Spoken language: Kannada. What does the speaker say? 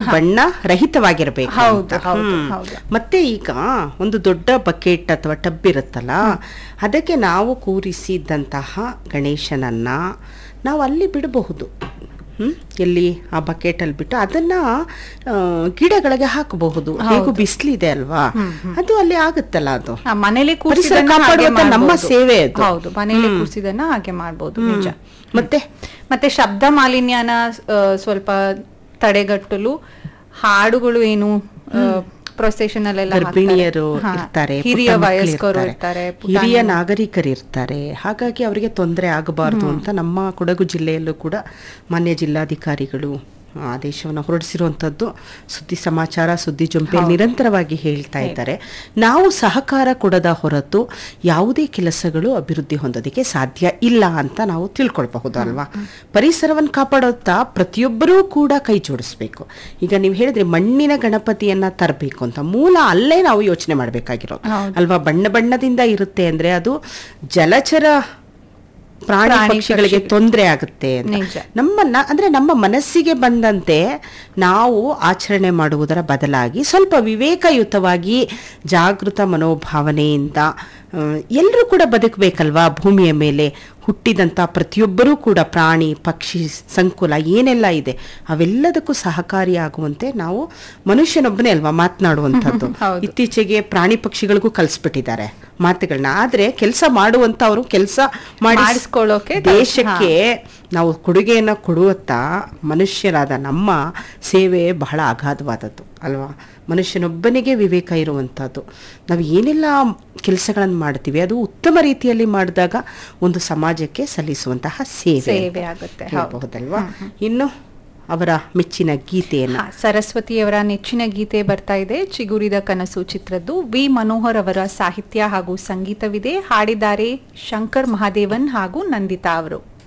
ಬಣ್ಣ ರಹಿತವಾಗಿರ್ಬೇಕು ಹೌದು, ಅಂತ. ಹೌದು, ಹ್ಮ್. ಹೌದು. ಮತ್ತೆ ಈಗ ಒಂದು ದೊಡ್ಡ ಬಕೆಟ್ ಅಥವಾ ಟಬ್ ಇರುತ್ತಲ್ಲ ಅದಕ್ಕೆ ನಾವು ಕೂರಿಸಿದ್ದಂತಹ ಗಣೇಶನನ್ನ ನಾವು ಅಲ್ಲಿ ಬಿಡಬಹುದು ಹ್ಮ್ ಎಲ್ಲಿ ಆ ಬಕೆಟ್ ಅಲ್ಲಿ ಬಿಟ್ಟು ಅದನ್ನ ಆ, ಗಿಡಗಳಿಗೆ ಹಾಕಬಹುದು ಹೇಗೂ ಬಿಸಿಲಿದೆ ಅಲ್ವಾ ಅದು ಅಲ್ಲಿ ಆಗುತ್ತಲ್ಲ ಅದು ಆ, ಮನೇಲಿ ಪರಿಸರ ಕೂರ್ಸಿದನ್ನ ಹಾಗೆ ಕಾಪಾಡುವಂತ ನಮ್ಮ ಮಾಡ್ಬೋದು. ಸೇವೆ ಅದು. ಹೌದು ಮನೇಲಿ ಕೂರ್ಸಿದನ್ನ ಹಾಗೆ ಮಾಡ್ಬೋದು ನಿಜ ಮತ್ತೆ ಮತ್ತೆ ಶಬ್ದ ಮಾಲಿನ್ಯನ ಆ, ಸ್ವಲ್ಪ ತಡೆಗಟ್ಟಲು ಹಾಡುಗಳು ಏನು ಪ್ರೊಸೆಷನ್ ಅಲ್ಲೆಲ್ಲ ಹಾಕ್ತಾರೆ. ಗರ್ಭಿಣಿಯರು ಹಾ, ಇರ್ತಾರೆ ಹಿರಿಯ ಪುಟ್ಟ ಮಕ್ಳು ವಯಸ್ಕರು ಇರ್ತಾರೆ, ಇರ್ತಾರೆ ಹಿರಿಯ ನಾಗರಿಕರು ಇರ್ತಾರೆ ಹಾಗಾಗಿ ಅವರಿಗೆ ತೊಂದರೆ ಆಗಬಾರದು ಅಂತ ನಮ್ಮ ಕೊಡಗು ಜಿಲ್ಲೆಯಲ್ಲೂ ಕೂಡ ಮಾನ್ಯ ಜಿಲ್ಲಾಧಿಕಾರಿಗಳು ಆದೇಶವನ್ನು ಹೊರಡಿಸಿರುವಂಥದ್ದು ಸುದ್ದಿ ಸಮಾಚಾರ ಸುದ್ದಿ ಜೊಂಪೆ ನಿರಂತರವಾಗಿ ಹೇಳ್ತಾ ಇದ್ದಾರೆ ನಾವು ಸಹಕಾರ ಕೊಡದ ಹೊರತು ಯಾವುದೇ ಕೆಲಸಗಳು ಅಭಿವೃದ್ಧಿ ಹೊಂದೋದಕ್ಕೆ ಸಾಧ್ಯ ಇಲ್ಲ ಅಂತ ನಾವು ತಿಳ್ಕೊಳ್ಬಹುದು ಅಲ್ವಾ ಪರಿಸರವನ್ನು ಕಾಪಾಡುತ್ತಾ ಪ್ರತಿಯೊಬ್ಬರೂ ಕೂಡ ಕೈ ಜೋಡಿಸ್ಬೇಕು ಈಗ ನೀವು ಹೇಳಿದ್ರೆ ಮಣ್ಣಿನ ಗಣಪತಿಯನ್ನ ತರಬೇಕು ಅಂತ ಮೂಲ ಅಲ್ಲೇ ನಾವು ಯೋಚನೆ ಮಾಡಬೇಕಾಗಿರೋದು ಹೌದು. ಅಲ್ವಾ ಬಣ್ಣ ಬಣ್ಣದಿಂದ ಇರುತ್ತೆ ಅಂದ್ರೆ ಅದು ಜಲಚರ ಪ್ರಾಣಿ ಪ್ರಾಣಿ, ಪಕ್ಷಿಗಳಿಗೆ ಪಕ್ಷಿ. ತೊಂದರೆ ಆಗುತ್ತೆ ಅಂತ ನಿಜ. ನಮ್ಮನ್ನ ಅಂದ್ರೆ ನಮ್ಮ ಮನಸ್ಸಿಗೆ ಬಂದಂತೆ ನಾವು ಆಚರಣೆ ಮಾಡುವುದರ ಬದಲಾಗಿ ಸ್ವಲ್ಪ ವಿವೇಕಯುತವಾಗಿ ಜಾಗೃತ ಮನೋಭಾವನೆಯಿಂದ ಎಲ್ಲರೂ ಕೂಡ ಬದುಕಬೇಕಲ್ವಾ ಭೂಮಿಯ ಮೇಲೆ ಹುಟ್ಟಿದಂಥ ಪ್ರತಿಯೊಬ್ಬರೂ ಕೂಡ ಪ್ರಾಣಿ ಪಕ್ಷಿ ಸಂಕುಲ ಏನೆಲ್ಲ ಇದೆ ಅವೆಲ್ಲದಕ್ಕೂ ಸಹಕಾರಿಯಾಗುವಂತೆ ನಾವು ಮನುಷ್ಯನೊಬ್ಬನೇ ಅಲ್ವಾ ಮಾತನಾಡುವಂಥದ್ದು ಹೌದು. ಇತ್ತೀಚೆಗೆ ಪ್ರಾಣಿ ಪಕ್ಷಿಗಳಿಗೂ ಕಲಿಸ್ಬಿಟ್ಟಿದ್ದಾರೆ ಮಾತುಗಳನ್ನ ಆದ್ರೆ ಕೆಲಸ ಮಾಡುವಂತವ್ರು ಕೆಲಸ ಮಾಡಿ ಮಾಡಿಸ್ಕೊಳ್ಳೋಕೆ ಕಲ್ಸ್- ದೇಶಕ್ಕೆ ನಾವು ಕೊಡುಗೆಯನ್ನು ಕೊಡುತ್ತಾ ಮನುಷ್ಯರಾದ ನಮ್ಮ ಸೇವೆ ಬಹಳ ಅಗಾಧವಾದದ್ದು ಅಲ್ವಾ ಮನುಷ್ಯನೊಬ್ಬನಿಗೆ ವಿವೇಕ ಇರುವಂಥದ್ದು ನಾವು ಏನೆಲ್ಲ ಕೆಲಸಗಳನ್ನು ಮಾಡ್ತೀವಿ ಅದು ಉತ್ತಮ ರೀತಿಯಲ್ಲಿ ಮಾಡಿದಾಗ ಒಂದು ಸಮಾಜಕ್ಕೆ ಸಲ್ಲಿಸುವಂತಹ ಸೇವೆ ಸೇವೆ ಆಗುತ್ತೆ, ಹೌದು. ಹೇಳಬಹುದಲ್ವಾ ಇನ್ನು ಅವರ ಮೆಚ್ಚಿನ ಗೀತೆಯನ್ನ ಹಾ, ಸರಸ್ವತಿಯವರ ನೆಚ್ಚಿನ ಗೀತೆ ಬರ್ತಾ ಇದೆ ಚಿಗುರಿದ ಕನಸು ಚಿತ್ರದ್ದು ವಿ ಮನೋಹರ್ ಅವರ ಸಾಹಿತ್ಯ ಹಾಗೂ ಸಂಗೀತವಿದೆ ಹಾಡಿದ್ದಾರೆ ಶಂಕರ್ ಮಹಾದೇವನ್ ಹಾಗೂ ನಂದಿತಾ ಅವರು